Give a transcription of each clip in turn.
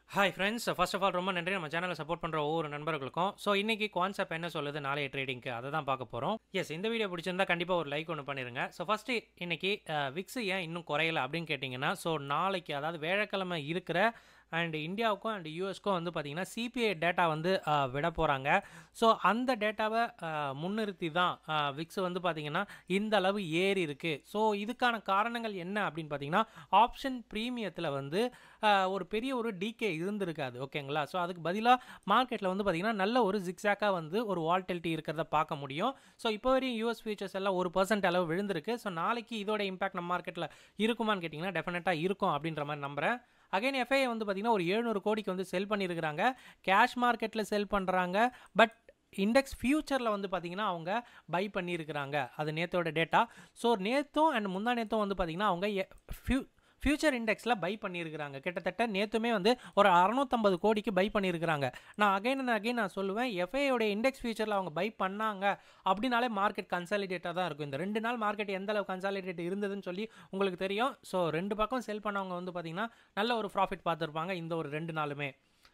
hi friends first of all ரொம்ப நன்றி நம்ம சேனலை சப்போர்ட் பண்ணுற ஒவ்வொரு நண்பர்களுக்கும் ஸோ இன்னைக்கு கான்செப்ட் என்ன சொல்லுது நாளைய ட்ரேடிங்க்கு அதை தான் பார்க்க போகிறோம் எஸ் இந்த வீடியோ பிடிச்சிருந்தா கண்டிப்பாக ஒரு லைக் ஒன்று பண்ணிடுங்க ஸோ ஃபஸ்ட்டு இன்னைக்கு விக்ஸ் ஏன் இன்னும் குறையல அப்படின்னு கேட்டிங்கன்னா ஸோ நாளைக்கு அதாவது வேழக்கிழமை இருக்கிற அண்ட் இந்தியாவுக்கும் அண்ட் யூஎஸ்க்கும் வந்து பார்த்திங்கன்னா சிபிஐ டேட்டா வந்து அஹ், விட போகிறாங்க ஸோ அந்த டேட்டாவை அஹ், முன்னிறுத்தி தான் விக்ஸ் வந்து பார்த்திங்கன்னா இந்த அளவு ஏறி இருக்குது ஸோ இதுக்கான காரணங்கள் என்ன அப்படின்னு பார்த்தீங்கன்னா ஆப்ஷன் ப்ரீமியத்தில் வந்து அஹ், ஒரு பெரிய ஒரு டிகே இருந்திருக்காது ஓகேங்களா ஸோ அதுக்கு பதிலாக மார்க்கெட்டில் வந்து பார்த்திங்கன்னா நல்ல ஒரு ஜிக்ஸாக்காக வந்து ஒரு வால்டெலிட்டி இருக்கிறத பார்க்க முடியும் ஸோ இப்போ வரையும் யூஎஸ் ஃபியூச்சர்ஸ் எல்லாம் ஒரு பர்சன்ட் அளவு விழுந்திருக்கு ஸோ நாளைக்கு இதோட இம்பாக்ட் நம்ம மார்க்கெட்டில் இருக்குமான்னு கேட்டிங்கன்னா டெஃபினட்டாக இருக்கும் அப்படின்ற மாதிரி நம்புகிறேன் அகைன் எஃப்ஐ வந்து பார்த்திங்கன்னா ஒரு எழுநூறு கோடிக்கு வந்து செல் பண்ணியிருக்கிறாங்க கேஷ் மார்க்கெட்டில் செல் பண்ணுறாங்க பட் இண்டெக்ஸ் ஃபியூச்சரில் வந்து பார்த்திங்கன்னா அவங்க பை பண்ணியிருக்கிறாங்க அது நேத்தோட டேட்டா ஸோ நேற்றும் அண்ட் முந்தா நேற்றும் வந்து பார்த்திங்கன்னா அவங்க எ- ஃபியூ ஃபியூச்சர் இண்டெக்ஸில் பை பண்ணியிருக்கிறாங்க கிட்டத்தட்ட நேற்றுமே வந்து ஒரு அறநூற்றம்பது கோடிக்கு பை பண்ணியிருக்கிறாங்க நான் அகைன் அண்ட் அகைன் நான் சொல்லுவேன் எஃப்ஐயோட இண்டெக்ஸ் ஃபியூச்சரில் அவங்க பை பண்ணாங்க அப்படின்னாலே மார்க்கெட் கன்சாலிடேட்டாக தான் இருக்கும் இந்த ரெண்டு நாள் மார்க்கெட் எந்த அளவு கன்சாலிடேட் இருந்ததுன்னு சொல்லி உங்களுக்கு தெரியும் ஸோ ரெண்டு பக்கம் செல் பண்ணவங்க வந்து பார்த்திங்கன்னா நல்ல ஒரு ப்ராஃபிட் பார்த்துருப்பாங்க இந்த ஒரு ரெண்டு நாளுமே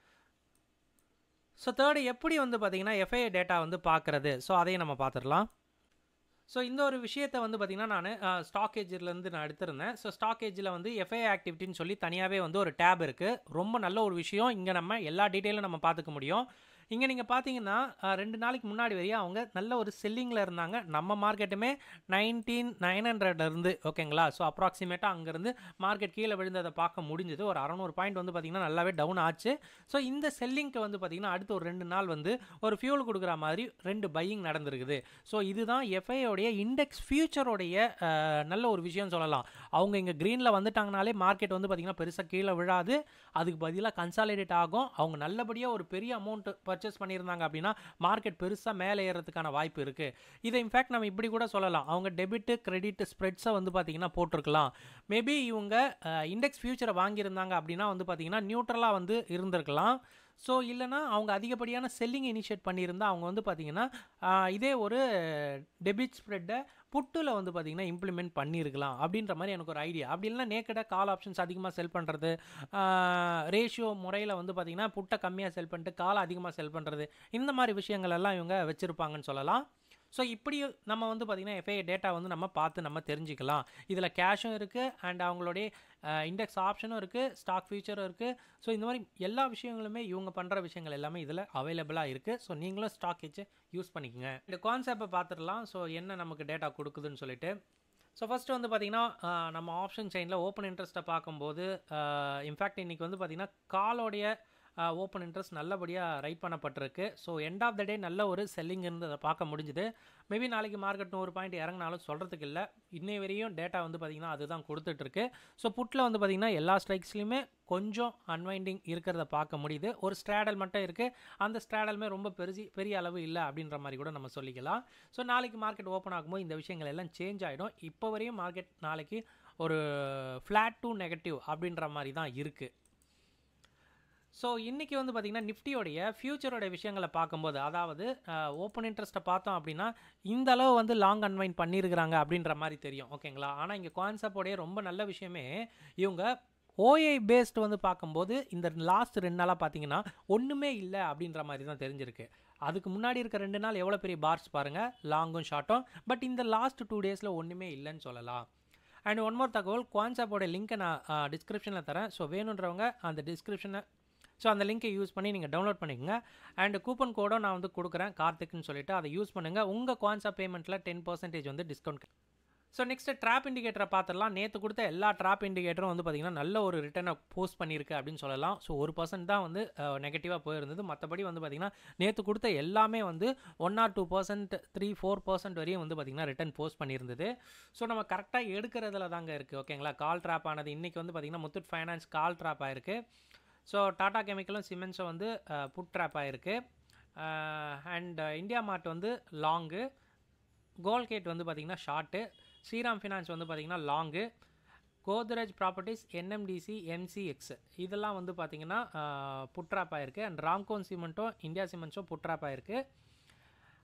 ஸோ தேர்டு எப்படி வந்து பார்த்தீங்கன்னா எஃப்ஐ டேட்டா வந்து பார்க்குறது ஸோ அதையும் நம்ம பார்த்துடலாம் ஸோ இந்த ஒரு விஷயத்தை வந்து பார்த்திங்கன்னா நான் ஸ்டாக் ஏஜ்லேருந்து நான் எடுத்திருந்தேன் ஸோ ஸ்டாக் ஏஜில் வந்து எஃப்ஐ ஆக்டிவிட்டின்னு சொல்லி தனியாகவே வந்து ஒரு டேப் இருக்குது ரொம்ப நல்ல ஒரு விஷயம் இங்கே நம்ம எல்லா டீட்டெயிலும் நம்ம பார்த்துக்க முடியும் இங்கே நீங்கள் பார்த்தீங்கன்னா அஹ், ரெண்டு நாளைக்கு முன்னாடி வரையும் அவங்க நல்ல ஒரு செல்லிங்கில் இருந்தாங்க நம்ம மார்க்கெட்டுமே நைன்டீன் நைன் இருந்து ஓகேங்களா ஸோ அப்ராக்சிமேட்டாக அங்கேருந்து மார்க்கெட் கீழே விழுந்ததை பார்க்க முடிஞ்சது ஒரு அறநூறு பாயிண்ட் வந்து பார்த்திங்கன்னா நல்லாவே டவுன் ஆச்சு ஸோ இந்த செல்லிங்க்கு வந்து பார்த்திங்கன்னா அடுத்த ஒரு ரெண்டு நாள் வந்து ஒரு ஃபியூல் கொடுக்குற மாதிரி ரெண்டு பையிங் நடந்திருக்குது ஸோ இதுதான் எஃப்ஐயோடைய இண்டெக்ஸ் ஃபியூச்சரோடைய நல்ல ஒரு விஷயம் சொல்லலாம் அவங்க இங்கே க்ரீனில் வந்துட்டாங்கனாலே மார்க்கெட் வந்து பார்த்திங்கன்னா பெருசாக கீழே விழாது அதுக்கு பதிலாக கன்சாலிடேட் ஆகும் அவங்க நல்லபடியாக ஒரு பெரிய அமௌண்ட் பர்ச்சேஸ் பண்ணியிருந்தாங்க அப்படின்னா மார்க்கெட் பெருசாக மேலே ஏறதுக்கான வாய்ப்பு இருக்குது இதை இன்ஃபேக்ட் நம்ம இப்படி கூட சொல்லலாம் அவங்க டெபிட் கிரெடிட் ஸ்ப்ரெட்ஸை வந்து பார்த்திங்கன்னா போட்டிருக்கலாம் மேபி இவங்க இண்டெக்ஸ் ஃபியூச்சரை வாங்கியிருந்தாங்க அப்படின்னா வந்து பார்த்திங்கன்னா நியூட்ரலாக வந்து இருந்திருக்கலாம் ஸோ இல்லைனா அவங்க அதிகப்படியான செல்லிங் இனிஷியேட் பண்ணியிருந்தா அவங்க வந்து பார்த்திங்கன்னா ஆஹ், இதே ஒரு டெபிட் ஸ்ப்ரெட்டை புட்டில் வந்து பார்த்திங்கன்னா இம்ப்ளிமெண்ட் பண்ணியிருக்கலாம் அப்படின்ற மாதிரி எனக்கு ஒரு ஐடியா அப்படி இல்லைனா நேக்கடாக கால் ஆப்ஷன்ஸ் அதிகமாக செல் பண்ணுறது ரேஷியோ முறையில் வந்து பார்த்திங்கன்னா புட்டை கம்மியாக செல் பண்ணிட்டு காலை அதிகமாக செல் பண்ணுறது இந்த மாதிரி விஷயங்கள் எல்லாம் இவங்க வச்சுருப்பாங்கன்னு சொல்லலாம் ஸோ இப்படி நம்ம வந்து பார்த்திங்கன்னா எஃப்ஐ டேட்டா வந்து நம்ம பார்த்து நம்ம தெரிஞ்சுக்கலாம் இதில் கேஷும் இருக்குது அண்ட் அவங்களுடைய இண்டெக்ஸ் ஆப்ஷனும் இருக்குது ஸ்டாக் ஃபியூச்சரும் இருக்குது ஸோ இந்த மாதிரி எல்லா விஷயங்களுமே இவங்க பண்ணுற விஷயங்கள் எல்லாமே இதில் அவைலபிளாக இருக்குது ஸோ நீங்களும் ஸ்டாக் வச்சு யூஸ் பண்ணிக்கோங்க இந்த கான்செப்டை பார்த்துடலாம் ஸோ என்ன நமக்கு டேட்டா கொடுக்குதுன்னு சொல்லிட்டு ஸோ ஃபஸ்ட்டு வந்து பார்த்திங்கன்னா ஆஹ், நம்ம ஆப்ஷன் செயினில் ஓப்பன் இன்ட்ரெஸ்ட்டை பார்க்கும்போது இன்ஃபேக்ட் இன்றைக்கி வந்து பார்த்திங்கன்னா காலோடைய ஓப்பன் இன்ட்ரெஸ்ட் நல்லபடியாக ரைட் பண்ணப்பட்டிருக்கு so end of the day நல்ல ஒரு செல்லிங் இருந்து அதை பார்க்க முடிஞ்சுது மேபி நாளைக்கு மார்க்கெட் நூறு பாயிண்ட் இறங்கினாலும் சொல்கிறதுக்கு இல்லை இன்னை வரையும் டேட்டா வந்து பார்த்திங்கன்னா அதுதான் கொடுத்துட்ருக்கு ஸோ புட்டில் வந்து பார்த்திங்கன்னா எல்லா ஸ்ட்ரைக்ஸ்லையுமே கொஞ்சம் அன்வைண்டிங் இருக்கிறத பார்க்க முடியுது ஒரு ஸ்ட்ராடல் மட்டும் இருக்குது அந்த ஸ்ட்ராடலுமே ரொம்ப பெருசி பெரிய அளவு இல்லை அப்படின்ற மாதிரி கூட நம்ம சொல்லிக்கலாம் ஸோ நாளைக்கு மார்க்கெட் ஓப்பன் ஆகும்போது இந்த விஷயங்கள் எல்லாம் சேஞ்ச் ஆகிடும் இப்போ வரையும் மார்க்கெட் நாளைக்கு ஒரு ஃப்ளாட் டு நெகட்டிவ் அப்படின்ற மாதிரி தான் இருக்குது ஸோ இன்றைக்கி வந்து பார்த்திங்கன்னா நிஃப்டியோடைய ஃபியூச்சரோட விஷயங்களை பார்க்கும்போது அதாவது ஓப்பன் இன்ட்ரெஸ்ட்டை பார்த்தோம் அப்படின்னா இந்த அளவு வந்து லாங் அன்வைன் பண்ணியிருக்கிறாங்க அப்படின்ற மாதிரி தெரியும் ஓகேங்களா ஆனால் இங்கே கான்செப்டோடைய ரொம்ப நல்ல விஷயமே இவங்க ஓஐ பேஸ்டு வந்து பார்க்கும்போது இந்த லாஸ்ட் ரெண்டு நாளாக பார்த்தீங்கன்னா ஒன்றுமே இல்லை அப்படின்ற மாதிரி தான் தெரிஞ்சிருக்கு அதுக்கு முன்னாடி இருக்க ரெண்டு நாள் எவ்வளோ பெரிய பார்ஸ் பாருங்கள் லாங்கும் ஷார்ட்டும் பட் இந்த லாஸ்ட் டூ டேஸில் ஒன்றுமே இல்லைன்னு சொல்லலாம் அண்ட் ஒன் மோர் தகவல் குவான்சாப்போட லிங்க்கை நான் டிஸ்கிரிப்ஷனில் தரேன் ஸோ வேணுன்றவங்க அந்த டிஸ்கிரிப்ஷனை ஸோ அந்த லிங்கை யூஸ் பண்ணி நீங்கள் டவுன்லோட் பண்ணிக்கோங்க அண்ட் கூப்பன் கோடும் நான் வந்து கொடுக்குறேன் கார்த்திக்னு சொல்லிட்டு அதை யூஸ் பண்ணுங்கள் உங்கள் குவான்சா பேமெண்ட்டில் டென் பர்சன்டேஜ் வந்து டிஸ்கவுண்ட் ஸோ நெக்ஸ்ட் ட்ராப் இண்டிகேட்டரை பார்த்துடலாம் நேற்று கொடுத்த எல்லா ட்ராப் இண்டிகேட்டரும் வந்து பார்த்திங்கன்னா நல்ல ஒரு ரிட்டர்னை போஸ்ட் பண்ணியிருக்கு அப்படின்னு சொல்லலாம் ஸோ ஒரு பர்சன்ட் தான் வந்து நெகட்டிவாக போயிருந்தது மற்றபடி வந்து பார்த்திங்கன்னா நேற்று கொடுத்த எல்லாமே வந்து one or two percent three four percent வரையும் வந்து பார்த்திங்கன்னா ரிட்டர்ன் போஸ்ட் பண்ணியிருந்தது ஸோ நம்ம கரெக்டாக எடுக்கிறதுல தாங்க இருக்குது ஓகேங்களா கால் ட்ராப் ஆனது இன்றைக்கி வந்து பார்த்திங்கன்னா முத்தூட் ஃபைனான்ஸ் கால் ட்ராப் ஆயிருக்கு ஸோ டாடா கெமிக்கலும் சிமெண்ட்ஸும் வந்து புட் ட்ராப் ஆயிருக்கு அண்ட் இந்தியா மார்ட் வந்து லாங்கு கோல்கேட் வந்து பார்த்திங்கன்னா ஷார்ட்டு ஸ்ரீராம் ஃபினான்ஸ் வந்து பார்த்திங்கன்னா long Godrej properties NMDC MCX இதெல்லாம் வந்து பார்த்திங்கன்னா புட்ராப் ஆயிருக்கு அண்ட் ராம்கோன் சிமெண்ட்டும் இந்தியா சிமெண்ட்ஸும் புட்ராப் ஆயிருக்கு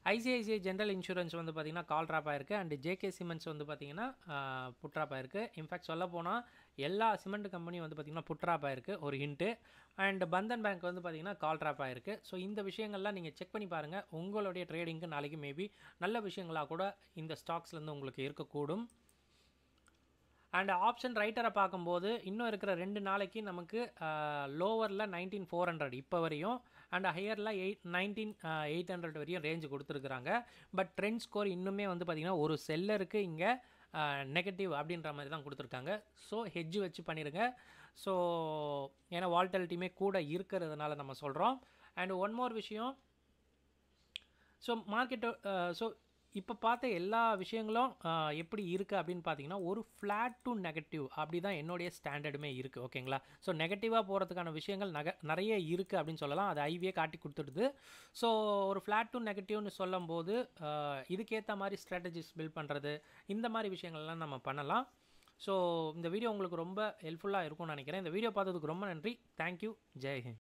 ஐசிஐசிஐ ஜென்ரல் இன்சூரன்ஸ் வந்து பார்த்திங்கன்னா கால் ட்ராப் ஆயிருக்கு அண்ட் ஜேகே சிமெண்ட்ஸ் வந்து பார்த்திங்கன்னா புட் ட்ராப் ஆயிருக்கு இன்ஃபேக்ட் சொல்ல போனால் எல்லா சிமெண்ட் கம்பெனியும் வந்து பார்த்திங்கன்னா புட் ட்ராப் ஆயிருக்கு ஒரு ஹிண்ட்டு அண்ட் பந்தன் பேங்க் வந்து பார்த்திங்கன்னா கால் ட்ராப் ஆயிருக்கு ஸோ இந்த விஷயங்கள்லாம் நீங்கள் செக் பண்ணி பாருங்கள் உங்களுடைய ட்ரேடிங்க்கு நாளைக்கு மேபி நல்ல விஷயங்களாக கூட இந்த ஸ்டாக்ஸ்லேருந்து உங்களுக்கு இருக்கக்கூடும் அண்ட் ஆப்ஷன் ரைட்டரை பார்க்கும்போது இன்னும் இருக்கிற ரெண்டு நாளைக்கு நமக்கு லோவரில் நைன்டீன் ஃபோர் ஹண்ட்ரட் இப்போ வரையும் அண்ட் ஹையரில் எயிட் நைன்டீன் எயிட் ஹண்ட்ரட் வரையும் ரேஞ்சு கொடுத்துருக்குறாங்க பட் ட்ரெண்ட் ஸ்கோர் இன்னுமே வந்து பார்த்திங்கன்னா ஒரு செல்லருக்கு இங்கே நெகட்டிவ் அப்படின்ற மாதிரி தான் கொடுத்துருக்காங்க ஸோ ஹெட்ஜ் வச்சு பண்ணிடுங்க ஸோ ஏன்னா வால்டலிட்டியுமே கூட இருக்கிறதுனால நம்ம சொல்கிறோம் அண்ட் ஒன் மோர் விஷயம் ஸோ மார்க்கெட்டு ஸோ இப்போ பார்த்த எல்லா விஷயங்களும் எப்படி இருக்குது அப்படின்னு பார்த்தீங்கன்னா ஒரு ஃப்ளாட் டு நெகட்டிவ் அப்படி தான் என்னுடைய ஸ்டாண்டர்டுமே இருக்குது ஓகேங்களா ஸோ நெகட்டிவாக போகிறதுக்கான விஷயங்கள் நக நிறைய இருக்குது அப்படின்னு சொல்லலாம் அது ஐவியே காட்டி கொடுத்துடுது ஸோ ஒரு ஃப்ளாட் டு நெகட்டிவ்னு சொல்லும்போது இதுக்கேற்ற மாதிரி ஸ்ட்ராட்டஜிஸ் பில்ட் பண்ணுறது இந்த மாதிரி விஷயங்கள்லாம் நம்ம பண்ணலாம் ஸோ இந்த வீடியோ உங்களுக்கு ரொம்ப ஹெல்ப்ஃபுல்லாக இருக்கும்னு நினைக்கிறேன் இந்த வீடியோ பார்த்ததுக்கு ரொம்ப நன்றி தேங்க்யூ ஜெய்ஹிந்த்